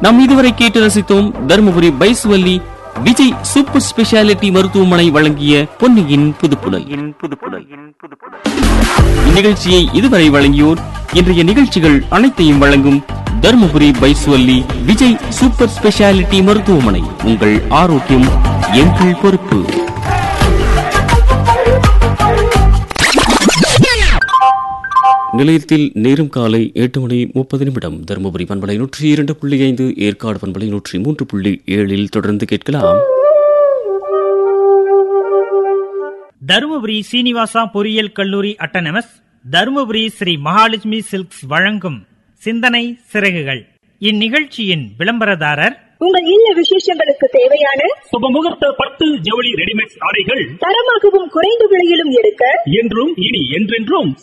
நாம் இதுவரை கேட்டு ரசித்தோம் தருமபுரி பைசுவல்லி விஜய் சூப்பர் ஸ்பெஷாலிட்டி மருத்துவமனை வழங்கிய பொன்னியின் புதுப்புடல் இந்நிகழ்ச்சியை இதுவரை வழங்கியோர் இன்றைய நிகழ்ச்சிகள் அனைத்தையும் வழங்கும் தருமபுரி பைசுவல்லி விஜய் சூப்பர் ஸ்பெஷாலிட்டி மருத்துவமனை உங்கள் ஆரோக்கியம் எங்கள் பொறுப்பு நிலையத்தில் நேரம் காலை எட்டு மணி முப்பது நிமிடம் தருமபுரி பண்பலை நூற்றி இரண்டு புள்ளி ஐந்து ஏற்காடு பண்பலை நூற்றி மூன்று புள்ளி ஏழில் தொடர்ந்து கேட்கலாம் தருமபுரி சீனிவாசா பொறியியல் கல்லூரி அட்டனமஸ் தருமபுரி ஸ்ரீ மகாலட்சுமி சில்க்ஸ் வழங்கும் சிந்தனை சிறகுகள் இந்நிகழ்ச்சியின் விளம்பரதாரர் உங்கள் இல்ல விசேஷங்களுக்கு தேவையான சுபமுகூர்த்த பட்டு ஜவுளி ரெடிமேட் ஆடைகள் தரமாகவும் குறைந்த விலையிலும் எடுக்க என்றும் இனி என்றென்றும்